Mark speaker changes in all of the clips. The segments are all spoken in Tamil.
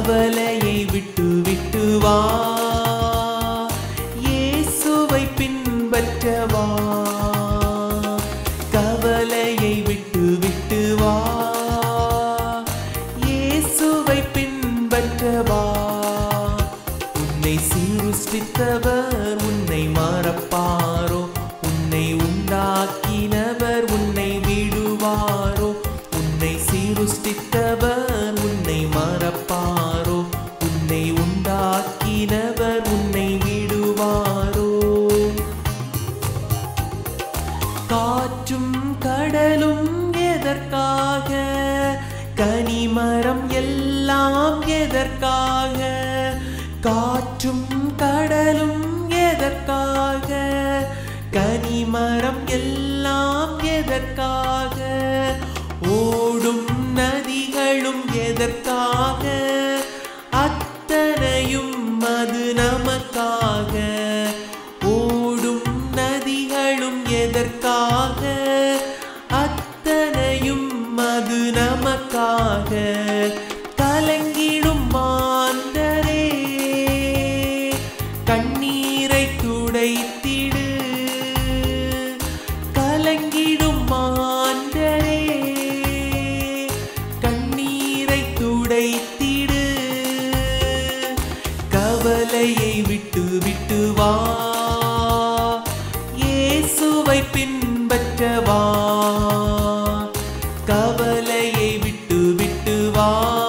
Speaker 1: கவலையை விட்டு விட்டு வா இயேசுவை பின்பற்றவா கவலையை விட்டு விட்டு வா இயேசுவை பின்பற்றவா உன்னை சீருஷ்டித்தவர் உன்னை மறப்பாரோ உன்னை உண்டாக்கினவர் உன்னை விடுவாரோ உன்னை சீருஷ்டித்தவர் உன்னை மறப்பாரோ உன்னை உண்டாக்கினவர் உன்னை விடுவாரோ காற்றும் கடலும் எதற்காக கனிமரம் எல்லாம் எதற்காக காற்றும் கடலும் எதற்காக கனிமரம் எல்லாம் எதற்காக ஓடும் நதிகளும் எதற்காக அத்தனையும் அது நமக்காக ஓடும் நதிகளும் எதற்காக அத்தனையும் அது நமக்காக கலங்கிடும் மாந்தரே கண்ணீரை துடைத்திடு கலங்கிடும் மாந்தரே கண்ணீரை துடைத்திடு கவலையை விட்டு விட்டு வா இயேசுவை பின்பற்றவா கவலையை விட்டு விட்டு வா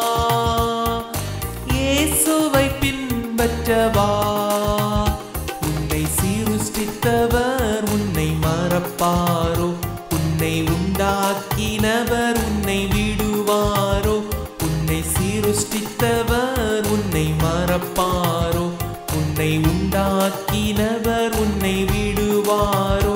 Speaker 1: இயேசுவை பின்பற்றவா உன்னை சீருஷ்டித்தவர் உன்னை மறப்பாரோ உன்னை உண்டாக்கினவர் உன்னை விடுவாரோ உன்னை சீருஷ்டித்தவர் உன்னை மறப்பாரோ உன்னை உண்டாக்கினவர் உன்னை விடுவாரோ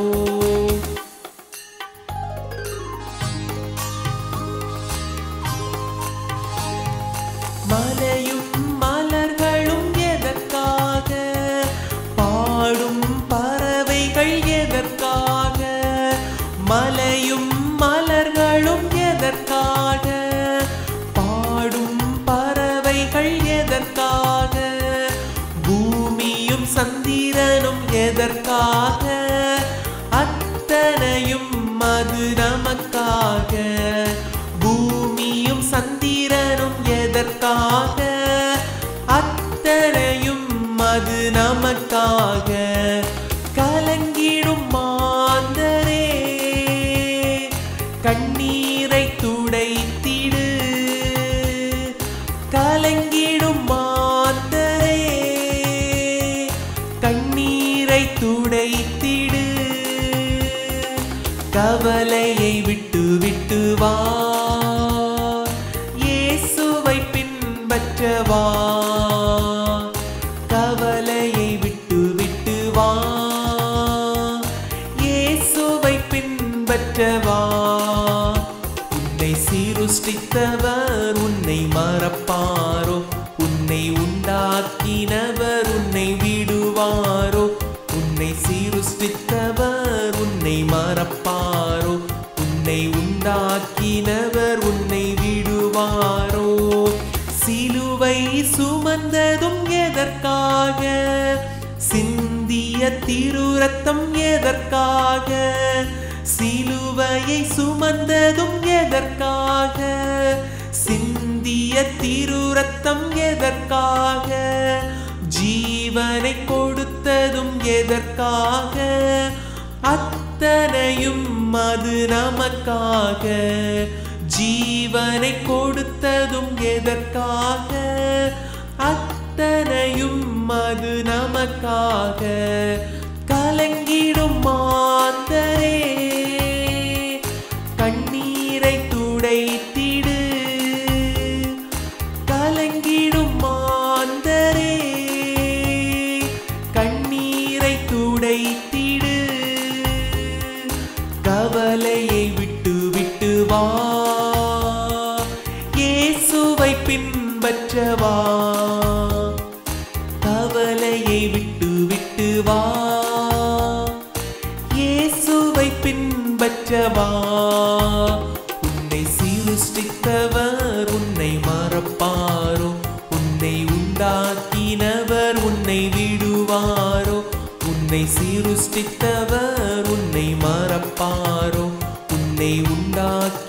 Speaker 1: மலையும் மலர்களும் எதற்காக பாடும் பறவைகள் எதற்காக மலையும் மலர்களும் எதற்காக பாடும் பறவைகள் எதற்காக பூமியும் சந்திரனும் எதற்காக அத்தனையும் அது நமக்காக பூமியும் சந்திரனும் எதற்காக அத்தனையும் அது நமக்காக கலங்கிடும் மாந்தரே கண்ணீரை துடைத்திடு கலங்கிடும் மாந்தரே கண்ணீரை துடைத்திடு கவலையை விட்டு விட்டு வா இயேசுவை பின்பற்றவா கவலையை விட்டு விட்டு வா இயேசுவை பின்பற்றவா உன்னை சீருஷ்டித்தவர் உன்னை மறப்பாரோ உன்னை உண்டாக்கினவர் உன்னை விடுவாரோ உன்னை சீருஷ்டித்தவர் உன்னை மறப்பாரோ உன்னை உண்டாக்கினவர் உன்னை விடுவாரோ சிலுவை சுமந்ததும் எதற்காக சிந்திய திருரத்தம் எதற்காக சிலுவையை சுமந்ததும் எதற்காக சிந்திய திருரத்தம் எதற்காக ஜீவனை கொடுத்ததும் எதற்காக அத்தனையும் அது நமக்காக ஜீவனை கொடுத்ததும் எதற்காக அத்தனையும் அது நமக்காக கலங்கிடும் மாந்தரே கண்ணீரை துடைத்திடு கலங்கிடும் மாந்தரே கண்ணீரை துடைத்திடு கவலையை விட்டு விட்டு வா இயேசுவை பின்பற்றவா கவலையை விட்டு விட்டு வா இயேசுவை பின்பற்றவா உன்னை சீருஷ்டித்தவர் உன்னை மறப்பாரோ உன்னை சீருஷ்டித்தவர் உன்னை மறப்பாரோ உன்னை உண்டாக்கி